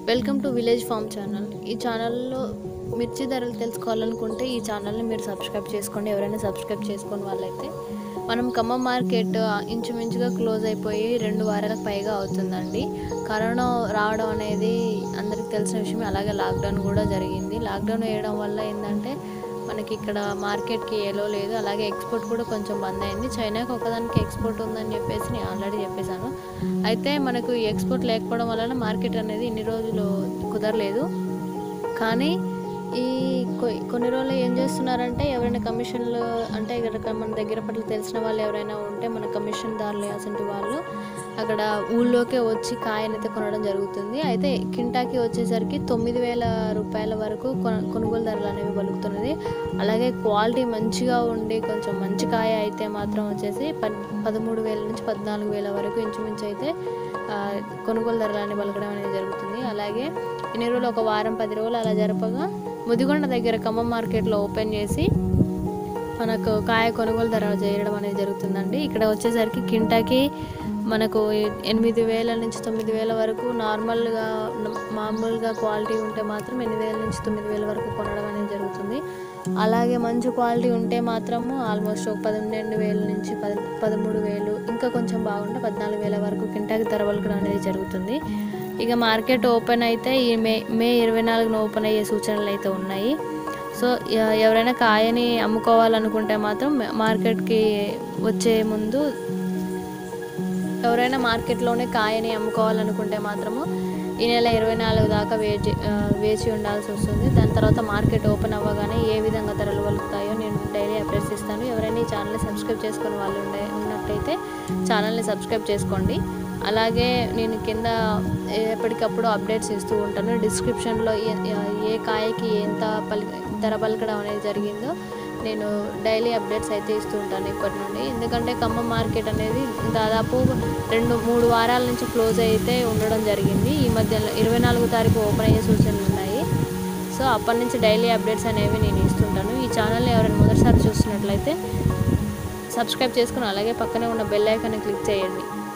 welcome to village farm channel ఈ ఛానల్లో మిర్చి ధరలు తెలుసుకోవాలనుకుంటే ఈ ఛానల్ని మీరు సబ్స్క్రైబ్ చేసుకోండి ఎవరైనా సబ్స్క్రైబ్ చేసుకుని వాళ్ళైతే మనం ఖమ్మం మార్కెట్ ఇంచుమించుగా క్లోజ్ అయిపోయి రెండు వారాలకు పైగా అవుతుందండి కరోనా రావడం అనేది అందరికీ తెలిసిన విషయమే అలాగే లాక్డౌన్ కూడా జరిగింది లాక్డౌన్ వేయడం వల్ల ఏంటంటే మనకి ఇక్కడ మార్కెట్కి ఏలో లేదు అలాగే ఎక్స్పోర్ట్ కూడా కొంచెం బంద్ అయింది చైనాకి ఒకదానికి ఎక్స్పోర్ట్ ఉందని చెప్పేసి నేను ఆల్రెడీ చెప్పేశాను అయితే మనకు ఈ ఎక్స్పోర్ట్ లేకపోవడం వలన మార్కెట్ అనేది ఇన్ని రోజులు కుదరలేదు కానీ ఈ కొ- కొన్ని రోజులు ఏం చేస్తున్నారంటే ఎవరైనా కమిషన్లు అంటే ఇక్కడ మన దగ్గర పట్ల తెలిసిన వాళ్ళు ఎవరైనా ఉంటే మన కమిషన్ దారులు అసంటి వాళ్ళు అక్కడ ఊళ్ళోకే వచ్చి కాయనైతే కొనడం జరుగుతుంది అయితే కింటాకి వచ్చేసరికి తొమ్మిది వేల రూపాయల వరకు కొన కొనుగోలు ధరలు అనేవి పలుకుతున్నది అలాగే క్వాలిటీ మంచిగా ఉండి కొంచెం మంచి కాయ అయితే మాత్రం వచ్చేసి పద్ పదమూడు వేల నుంచి పద్నాలుగు వేల వరకు ఇంచుమించు అయితే ఆ, కొనుగోలు ధరలు అనేవి పలకడం అనేది జరుగుతుంది అలాగే ఇన్ని రోజులు ఒక వారం పది రోజులు అలా జరపగా ముదిగొండ దగ్గర ఖమ్మం మార్కెట్లో ఓపెన్ చేసి మనకు కాయ కొనుగోలు ధర చేయడం అనేది జరుగుతుందండి ఇక్కడ వచ్చేసరికి కింటాకి మనకు ఎనిమిది వేల నుంచి తొమ్మిది వేల వరకు నార్మల్గా మామూలుగా క్వాలిటీ ఉంటే మాత్రం ఎనిమిది వేల నుంచి తొమ్మిది వేల వరకు కొనడం అనేది జరుగుతుంది అలాగే మంచి క్వాలిటీ ఉంటే మాత్రము ఆల్మోస్ట్ ఒక పన్నెండు వేల నుంచి పది పదమూడు వేలు ఇంకా కొంచెం బాగుంటే పద్నాలుగు వేల వరకు కింటాకి ధర పలకడం అనేది జరుగుతుంది ఇక మార్కెట్ ఓపెన్ అయితే ఈ మే మే ఇరవై నాలుగున ఓపెన్ అయ్యే సూచనలు అయితే ఉన్నాయి సో ఎ- ఎవరైనా కాయని అమ్ముకోవాలనుకుంటే మాత్రం మార్కెట్కి వచ్చే ముందు ఎవరైనా మార్కెట్లోనే కాయని అమ్ముకోవాలనుకుంటే మాత్రము ఈ నెల ఇరవై నాలుగు దాకా వేచి ఆ, వేచి ఉండాల్సి వస్తుంది దాని తర్వాత మార్కెట్ ఓపెన్ అవ్వగానే ఏ విధంగా ధరలు వలుకుతాయో నేను డైలీ అప్డేట్స్ ఇస్తాను ఎవరైనా ఈ ఛానల్ని సబ్స్క్రైబ్ చేసుకుని వాళ్ళు ఉండే ఉన్నట్టయితే ఛానల్ని సబ్స్క్రైబ్ చేసుకోండి అలాగే నేను కింద ఎప్పటికప్పుడు అప్డేట్స్ ఇస్తూ ఉంటాను డిస్క్రిప్షన్లో ఏ- ఏ కాయకి ఎంత పలి ధర పలకడం అనేది జరిగిందో నేను డైలీ అప్డేట్స్ అయితే ఇస్తూ ఉంటాను ఇప్పటి నుండి ఎందుకంటే ఖమ్మం మార్కెట్ అనేది దాదాపు రెండు మూడు వారాల నుంచి క్లోజ్ అయితే ఉండడం జరిగింది ఈ మధ్యలో ఇరవై నాలుగో తారీఖు ఓపెన్ అయ్యే సూచనలు ఉన్నాయి సో అప్పటి నుంచి డైలీ అప్డేట్స్ అనేవి నేను ఇస్తుంటాను ఈ ఛానల్ని ఎవరైనా మొదటిసారి చూస్తున్నట్లయితే సబ్స్క్రైబ్ చేసుకుని అలాగే పక్కనే ఉన్న బెల్ ఐకాన్ని క్లిక్ చేయండి